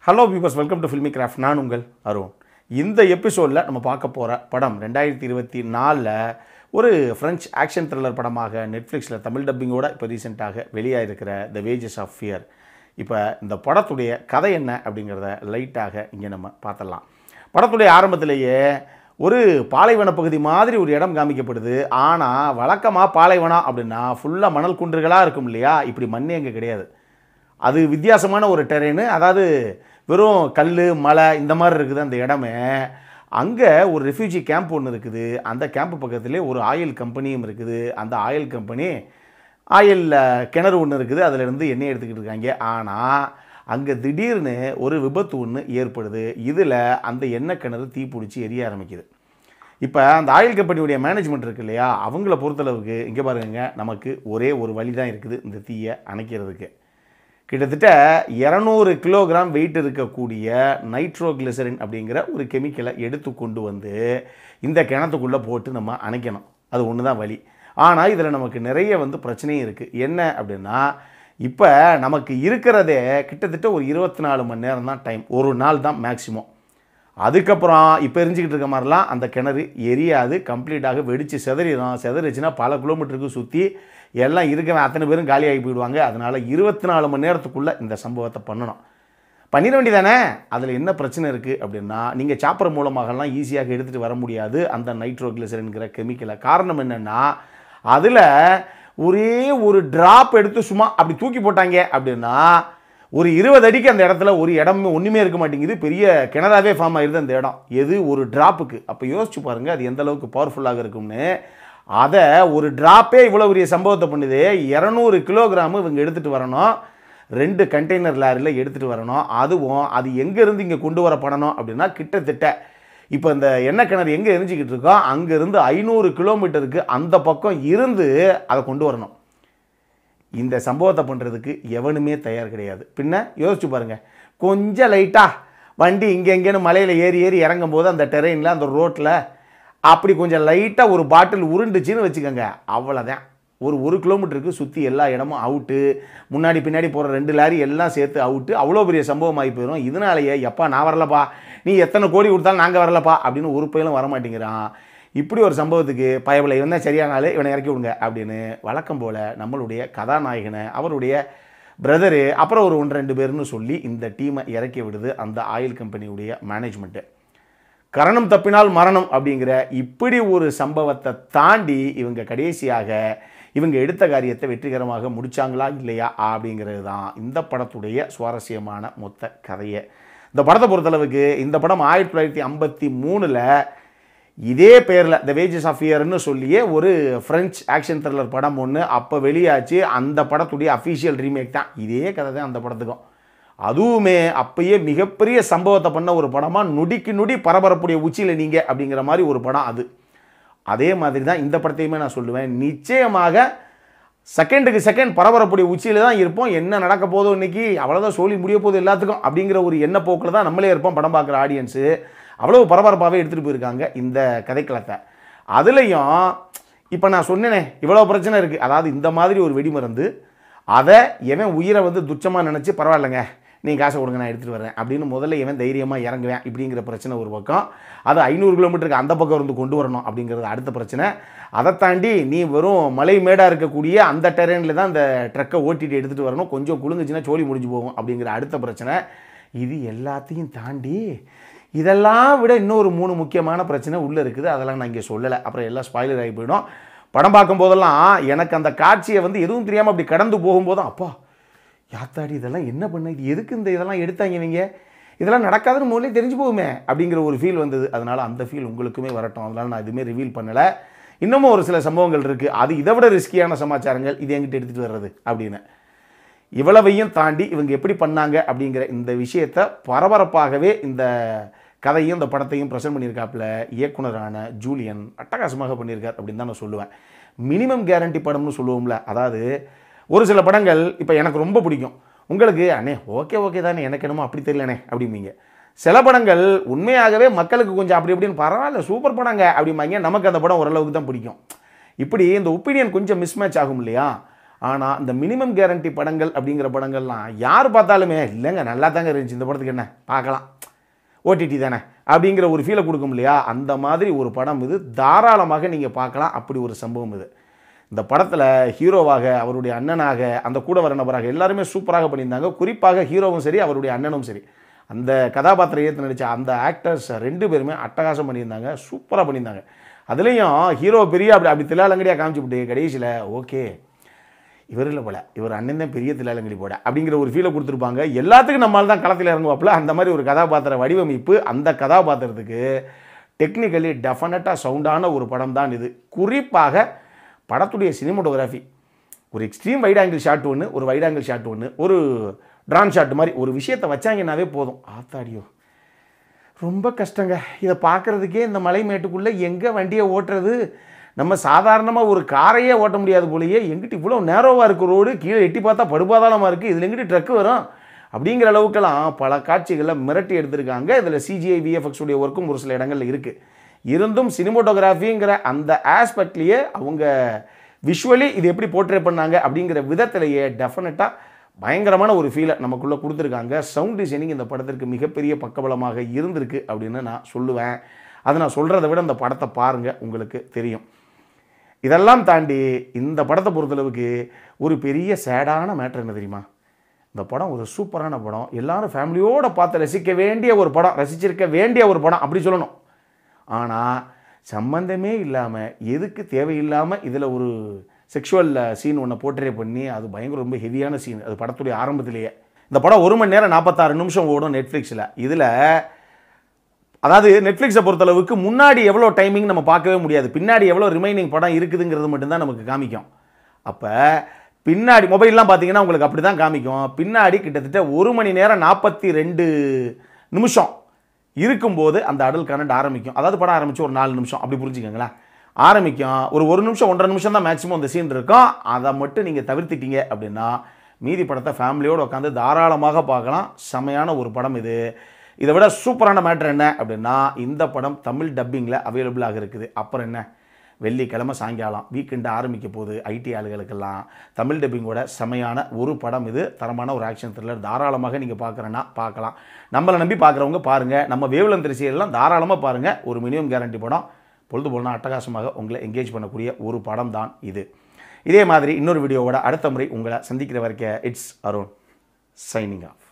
hello viewers welcome to Filmy Craft நான் உங்கள் அருண் இந்த எபிசோடில் நம்ம பார்க்க போகிற படம் ரெண்டாயிரத்தி இருபத்தி நாலில் ஒரு ஃப்ரெஞ்ச் ஆக்ஷன் த்ரில்லர் படமாக நெட்ஃப்ளிக்ஸில் தமிழ் டப்பிங்கோட இப்போ ரீசெண்டாக வெளியாகிருக்கிற த வேஜஸ் ஆஃப் ஃபியர் இப்போ இந்த படத்துடைய கதை என்ன அப்படிங்கிறத லைட்டாக இங்கே நம்ம பார்த்துடலாம் படத்துடைய ஆரம்பத்திலேயே ஒரு பாலைவன பகுதி மாதிரி ஒரு இடம் காமிக்கப்படுது ஆனால் வழக்கமாக பாலைவனம் அப்படின்னா ஃபுல்லாக மணல் குன்றுகளாக இருக்கும் இல்லையா இப்படி மண்ணே அங்கே கிடையாது அது வித்தியாசமான ஒரு டெரெயின் அதாவது வெறும் கல் மலை இந்த மாதிரி இருக்குது அந்த இடமே அங்கே ஒரு ரெஃப்யூஜி கேம்ப் ஒன்று இருக்குது அந்த கேம்ப் பக்கத்துலேயே ஒரு ஆயில் கம்பெனியும் இருக்குது அந்த ஆயில் கம்பெனி ஆயில் கிணறு ஒன்று இருக்குது அதிலிருந்து எண்ணெய் எடுத்துக்கிட்டு இருக்காங்க ஆனால் அங்கே திடீர்னு ஒரு விபத்து ஒன்று ஏற்படுது இதில் அந்த எண்ணெய் கிணறு தீப்பிடிச்சி எரிய ஆரம்பிக்குது இப்போ அந்த ஆயில் கம்பெனியுடைய மேனேஜ்மெண்ட் இருக்கு இல்லையா அவங்கள பொறுத்தளவுக்கு இங்கே பாருங்க நமக்கு ஒரே ஒரு வழி தான் இருக்குது இந்த தீயை அணைக்கிறதுக்கு கிட்டத்தட்ட இரநூறு கிலோகிராம் வெயிட் இருக்கக்கூடிய நைட்ரோகிளிசரின் அப்படிங்கிற ஒரு கெமிக்கலை எடுத்து கொண்டு வந்து இந்த கிணத்துக்குள்ளே போட்டு நம்ம அணைக்கணும் அது ஒன்று தான் வழி ஆனால் இதில் நமக்கு நிறைய வந்து பிரச்சனையும் இருக்குது என்ன அப்படின்னா இப்போ நமக்கு இருக்கிறதே கிட்டத்தட்ட ஒரு இருபத்தி நாலு மணி நேரம் தான் டைம் ஒரு நாள் தான் மேக்ஸிமம் அதுக்கப்புறம் இப்போ எரிஞ்சிக்கிட்டு இருக்க மாதிரிலாம் அந்த கிணறு எரியாது கம்ப்ளீட்டாக வெடித்து செதறிடும் செதறிச்சுன்னா பல கிலோமீட்டருக்கு சுற்றி எல்லாம் இருக்கவன் அத்தனை பேரும் காலியாகி போயிடுவாங்க அதனால் இருபத்தி நாலு மணி நேரத்துக்குள்ளே இந்த சம்பவத்தை பண்ணணும் பண்ணிட வேண்டியதானே அதில் என்ன பிரச்சனை இருக்குது அப்படின்னா நீங்கள் சாப்பிட்ற மூலமாகலாம் ஈஸியாக எடுத்துகிட்டு வர முடியாது அந்த நைட்ரோகிளிசரின்கிற கெமிக்கலை காரணம் என்னென்னா அதில் ஒரே ஒரு டிராப் எடுத்து சும்மா அப்படி தூக்கி போட்டாங்க அப்படின்னா ஒரு இருபது அடிக்கு அந்த இடத்துல ஒரு இடமே ஒன்றுமே இருக்க மாட்டேங்குது பெரிய கிணறாவே ஃபார்ம் ஆயிருது அந்த இடம் எது ஒரு டிராப்புக்கு அப்போ யோசிச்சு பாருங்கள் அது எந்த அளவுக்கு பவர்ஃபுல்லாக இருக்கும்னு அதை ஒரு டிராப்பே இவ்வளோ பெரிய சம்பவத்தை பண்ணுது இரநூறு கிலோகிராம் இவங்க எடுத்துகிட்டு வரணும் ரெண்டு கண்டெய்னர் லாரியில் எடுத்துகிட்டு வரணும் அதுவும் அது எங்கேருந்து இங்கே கொண்டு வரப்படணும் அப்படின்னா கிட்டத்தட்ட இப்போ இந்த எண்ணெய் கிணறு எங்கே எரிஞ்சிக்கிட்டு இருக்கோ அங்கேருந்து ஐநூறு கிலோமீட்டருக்கு அந்த பக்கம் இருந்து அதை கொண்டு வரணும் இந்த சம்பவத்தை பண்ணுறதுக்கு எவனுமே தயார் கிடையாது பின்ன யோசிச்சு பாருங்கள் கொஞ்சம் லைட்டாக வண்டி இங்கே எங்கேன்னு மலையில் ஏறி ஏறி இறங்கும் போது அந்த டெரெயினில் அந்த ரோட்டில் அப்படி கொஞ்சம் லைட்டாக ஒரு பாட்டில் உருண்டுச்சின்னு வச்சுக்கோங்க அவ்வளோதான் ஒரு ஒரு கிலோமீட்டருக்கு சுற்றி எல்லா இடமும் அவுட்டு முன்னாடி பின்னாடி போகிற ரெண்டு லாரி எல்லாம் சேர்த்து அவுட்டு அவ்வளோ பெரிய சம்பவம் ஆகி போயிடும் இதனாலேயே எப்பா நான் வரலப்பா நீ எத்தனை கோடி கொடுத்தாலும் நாங்கள் வரலப்பா அப்படின்னு ஒரு பயிலும் வரமாட்டேங்கிறான் இப்படி ஒரு சம்பவத்துக்கு பயபில் இவன் தான் சரியான ஆள் இவனை இறக்கி விடுங்க அப்படின்னு வழக்கம் போல் நம்மளுடைய கதாநாயகனை அவருடைய பிரதரு அப்புறம் ஒரு ஒன்று ரெண்டு பேர்னு சொல்லி இந்த டீமை இறக்கி விடுது அந்த ஆயில் கம்பெனியுடைய மேனேஜ்மெண்ட்டு கரணம் தப்பினால் மரணம் அப்படிங்கிற இப்படி ஒரு சம்பவத்தை தாண்டி இவங்க கடைசியாக இவங்க எடுத்த காரியத்தை வெற்றிகரமாக முடிச்சாங்களா இல்லையா அப்படிங்கிறது தான் இந்த படத்துடைய சுவாரஸ்யமான மொத்த கதையை இந்த படத்தை பொறுத்தளவுக்கு இந்த படம் ஆயிரத்தி தொள்ளாயிரத்தி ஐம்பத்தி மூணில் இதே பேரில் த வேஜஸ் ஆஃப் இயர்னு சொல்லியே ஒரு ஃப்ரெஞ்ச் ஆக்ஷன் த்ரில்லர் படம் ஒன்று அப்போ வெளியாச்சு அந்த படத்துடைய அஃபீஷியல் ரீமேக் தான் இதே கதை தான் அந்த படத்துக்கும் அதுவுமே அப்பயே மிகப்பெரிய சம்பவத்தை பண்ண ஒரு படமாக நொடிக்கு நொடி பரபரப்புடைய உச்சியில் நீங்கள் அப்படிங்கிற மாதிரி ஒரு படம் அது அதே மாதிரி தான் இந்த படத்தையுமே நான் சொல்லுவேன் நிச்சயமாக செகண்டுக்கு செகண்ட் பரபரப்புடைய உச்சியில் தான் இருப்போம் என்ன நடக்க போதோ இன்னைக்கு அவ்வளோதான் சோழி முடிய போகுது எல்லாத்துக்கும் அப்படிங்கிற ஒரு எண்ண போக்கில் தான் நம்மளே இருப்போம் படம் பார்க்குற ஆடியன்ஸு அவ்வளோ பரபரப்பாகவே எடுத்துகிட்டு போயிருக்காங்க இந்த கதைக்களத்தை அதுலேயும் இப்போ நான் சொன்னேனே இவ்வளோ பிரச்சனை இருக்குது அதாவது இந்த மாதிரி ஒரு வெடிமருந்து அதை எவன் உயிரை வந்து துச்சமாக நினச்சி பரவாயில்லைங்க நீ காசை கொடுங்க நான் எடுத்துகிட்டு வரேன் அப்படின்னு முதல்ல எவன் தைரியமாக இறங்குவேன் இப்படிங்கிற பிரச்சனை ஒரு பக்கம் அது ஐநூறு கிலோமீட்டருக்கு அந்த பக்கம் இருந்து கொண்டு வரணும் அப்படிங்கிறது அடுத்த பிரச்சனை அதை தாண்டி நீ வெறும் மலை மேடாக இருக்கக்கூடிய அந்த டெரெயினில் தான் அந்த ட்ரக்கை ஓட்டிட்டு எடுத்துகிட்டு வரணும் கொஞ்சம் குலுங்குச்சுன்னா சோழி முடிஞ்சு போகும் அப்படிங்கிற அடுத்த பிரச்சனை இது எல்லாத்தையும் தாண்டி இதெல்லாம் விட இன்னொரு மூணு முக்கியமான பிரச்சனை உள்ளே இருக்குது அதெல்லாம் நான் இங்கே சொல்லலை அப்புறம் எல்லாம் ஸ்பாயிலர் ஆகி போயிடும் படம் பார்க்கும்போதெல்லாம் எனக்கு அந்த காட்சியை வந்து எதுவும் தெரியாமல் அப்படி கடந்து போகும்போதும் அப்பா யாத்தாடி இதெல்லாம் என்ன பண்ண இது எதுக்கு இந்த இதெல்லாம் எடுத்தாங்க இவங்க இதெல்லாம் நடக்காதுன்னு முதல்ல தெரிஞ்சு போகுமே அப்படிங்கிற ஒரு ஃபீல் வந்தது அதனால் அந்த ஃபீல் உங்களுக்குமே வரட்டும் அதனால் நான் எதுவுமே ரிவீல் பண்ணலை இன்னமும் ஒரு சில சம்பவங்கள் இருக்குது அது இதை விட ரிஸ்கியான சமாச்சாரங்கள் இது எங்கிட்ட எடுத்துகிட்டு வர்றது அப்படின்னு இவ்வளவையும் தாண்டி இவங்க எப்படி பண்ணாங்க அப்படிங்கிற இந்த விஷயத்தை பரபரப்பாகவே இந்த கதையும் இந்த படத்தையும் ப்ரெசென்ட் பண்ணியிருக்காப்புல இயக்குனரான ஜூலியன் அட்டகாசமாக பண்ணியிருக்கார் அப்படின்னு தான் நான் சொல்லுவேன் மினிமம் கேரண்டி படம்னு சொல்லுவோம்ல அதாவது ஒரு சில படங்கள் இப்போ எனக்கு ரொம்ப பிடிக்கும் உங்களுக்கு அண்ணே ஓகே ஓகே தானே எனக்கு என்னமோ அப்படி தெரியலண்ணே அப்படிம்பீங்க சில படங்கள் உண்மையாகவே மக்களுக்கு கொஞ்சம் அப்படி இப்படின்னு பரவாயில்ல சூப்பர் படங்க அப்படிம்பாங்க நமக்கு அந்த படம் ஓரளவுக்கு தான் பிடிக்கும் இப்படி இந்த ஒப்பீனியன் கொஞ்சம் மிஸ்மேட்ச் ஆகும் இல்லையா ஆனால் இந்த மினிமம் கேரண்டி படங்கள் அப்படிங்கிற படங்கள்லாம் யார் பார்த்தாலுமே இல்லைங்க நல்லா தாங்க இருந்துச்சு இந்த படத்துக்கு என்ன பார்க்கலாம் ஓடிடி தானே அப்படிங்கிற ஒரு ஃபீலை கொடுக்கும் இல்லையா அந்த மாதிரி ஒரு படம் இது தாராளமாக நீங்கள் பார்க்கலாம் அப்படி ஒரு சம்பவம் இது இந்த படத்தில் ஹீரோவாக அவருடைய அண்ணனாக அந்த கூட வர நபராக எல்லாருமே சூப்பராக பண்ணியிருந்தாங்க குறிப்பாக ஹீரோவும் சரி அவருடைய அண்ணனும் சரி அந்த கதாபாத்திரம் ஏற்று நடித்த அந்த ஆக்டர்ஸ் ரெண்டு பேருமே அட்டகாசம் பண்ணியிருந்தாங்க சூப்பராக பண்ணியிருந்தாங்க அதுலேயும் ஹீரோ பெரிய அப்படி அப்படி தில்லாலங்கடியாக காமிச்சுவிட்டு கடைசியில் ஓகே இவர் இல்லை போல இவர் அண்ணன் தான் பெரிய தில்லாலங்கடி போட அப்படிங்கிற ஒரு ஃபீலை கொடுத்துருப்பாங்க எல்லாத்துக்கும் நம்மளால தான் களத்தில் இறங்குவாப்புல அந்த மாதிரி ஒரு கதாபாத்திர வடிவமைப்பு அந்த கதாபாத்திரத்துக்கு டெக்னிக்கலி டெஃபினட்டாக சவுண்டான ஒரு படம் தான் இது குறிப்பாக படத்துடைய சினிமோட்டோகிராஃபி ஒரு எக்ஸ்ட்ரீம் வைட் ஆங்கிள் ஷாட் ஒன்று ஒரு வைட் ஆங்கிள் ஷாட் ஒன்று ஒரு ட்ரான் ஷாட் மாதிரி ஒரு விஷயத்தை வச்சாங்கன்னாவே போதும் ஆத்தாடியோ ரொம்ப கஷ்டங்க இதை பார்க்குறதுக்கே இந்த மலை மேட்டுக்குள்ளே எங்கே வண்டியை ஓட்டுறது நம்ம சாதாரணமாக ஒரு காரையே ஓட்ட முடியாது போலயே எங்கிட்ட இவ்வளோ நேரோவாக இருக்குது ரோடு கீழே எட்டி பார்த்தா படுபாதாளமாக இருக்குது இதில் எங்கிட்ட ட்ரக்கு வரும் அப்படிங்கிற அளவுக்கெல்லாம் பல காட்சிகளை மிரட்டி எடுத்திருக்காங்க இதில் சிஜிஐ விஎஃப்எக்ஸ் உடைய ஒர்க்கும் ஒரு சில இடங்களில் இருக்குது இருந்தும் சினிமோட்டோகிராஃபிங்கிற அந்த ஆஸ்பெக்ட்லேயே அவங்க விஷுவலி இது எப்படி போர்ட்ரே பண்ணாங்க அப்படிங்கிற விதத்திலேயே டெஃபினட்டாக பயங்கரமான ஒரு ஃபீலை நமக்குள்ளே கொடுத்துருக்காங்க சவுண்ட் டிசைனிங் இந்த படத்திற்கு மிகப்பெரிய பக்கபலமாக இருந்திருக்கு அப்படின்னு நான் சொல்லுவேன் அதை நான் சொல்கிறத விட இந்த படத்தை பாருங்கள் உங்களுக்கு தெரியும் இதெல்லாம் தாண்டி இந்த படத்தை பொறுத்தளவுக்கு ஒரு பெரிய சேடான மேட்ரு என்ன தெரியுமா இந்த படம் ஒரு சூப்பரான படம் எல்லாரும் ஃபேமிலியோடு பார்த்து ரசிக்க வேண்டிய ஒரு படம் ரசிச்சிருக்க வேண்டிய ஒரு படம் அப்படி சொல்லணும் ஆனால் சம்பந்தமே இல்லாமல் எதுக்கு தேவையில்லாமல் இதில் ஒரு செக்ஷுவல் சீன் ஒன்றை போர்ட்ரே பண்ணி அது பயங்கர ரொம்ப ஹெவியான சீன் அது படத்துடைய ஆரம்பத்திலேயே இந்த படம் ஒரு மணி நேரம் நாற்பத்தாறு நிமிஷம் ஓடும் நெட்ஃப்ளிக்ஸில் இதில் அதாவது நெட்ஃப்ளிக்ஸை பொறுத்தளவுக்கு முன்னாடி எவ்வளோ டைமிங் நம்ம பார்க்கவே முடியாது பின்னாடி எவ்வளோ ரிமைனிங் படம் இருக்குதுங்கிறது மட்டும்தான் நமக்கு காமிக்கும் அப்போ பின்னாடி மொபைல்லாம் பார்த்தீங்கன்னா உங்களுக்கு அப்படி தான் காமிக்கும் பின்னாடி கிட்டத்தட்ட ஒரு மணி நேரம் நாற்பத்தி ரெண்டு நிமிஷம் இருக்கும்போது அந்த அடல் கரண்ட் ஆரம்பிக்கும் அதாவது படம் ஆரம்பிச்சு ஒரு நாலு நிமிஷம் அப்படி புரிஞ்சுக்கங்களேன் ஆரம்பிக்கும் ஒரு ஒரு நிமிஷம் ஒன்றரை நிமிஷம் தான் மேக்ஸிமம் அந்த சீன் இருக்கும் அதை மட்டும் நீங்கள் தவிர்த்திட்டீங்க அப்படின்னா மீதி படத்தை ஃபேமிலியோடு உட்காந்து தாராளமாக பார்க்கலாம் செமையான ஒரு படம் இது இதை விட சூப்பரான மேட்ரு என்ன அப்படின்னா இந்த படம் தமிழ் டப்பிங்கில் அவைலபிளாக இருக்குது அப்புறம் என்ன வெள்ளிக்கிழமை சாயங்காலம் வீக்கெண்டு ஆரம்பிக்க போகுது ஐடி ஆளுகளுக்கெல்லாம் தமிழ் டப்பிங்கோட செமையான ஒரு படம் இது தரமான ஒரு ஆக்ஷன் த்ரில்லர் தாராளமாக நீங்கள் பார்க்குறேன்னா பார்க்கலாம் நம்மளை நம்பி பார்க்குறவங்க பாருங்கள் நம்ம வேவலம் திரிசியெல்லாம் தாராளமாக பாருங்கள் ஒரு மினிமம் கேரண்டி படம் பொழுது போலனா அட்டகாசமாக உங்களை என்கேஜ் பண்ணக்கூடிய ஒரு படம் தான் இது இதே மாதிரி இன்னொரு வீடியோவோட அடுத்த முறை உங்களை சந்திக்கிற வரைக்கும் இட்ஸ் அருண் சைனிங் ஆஃப்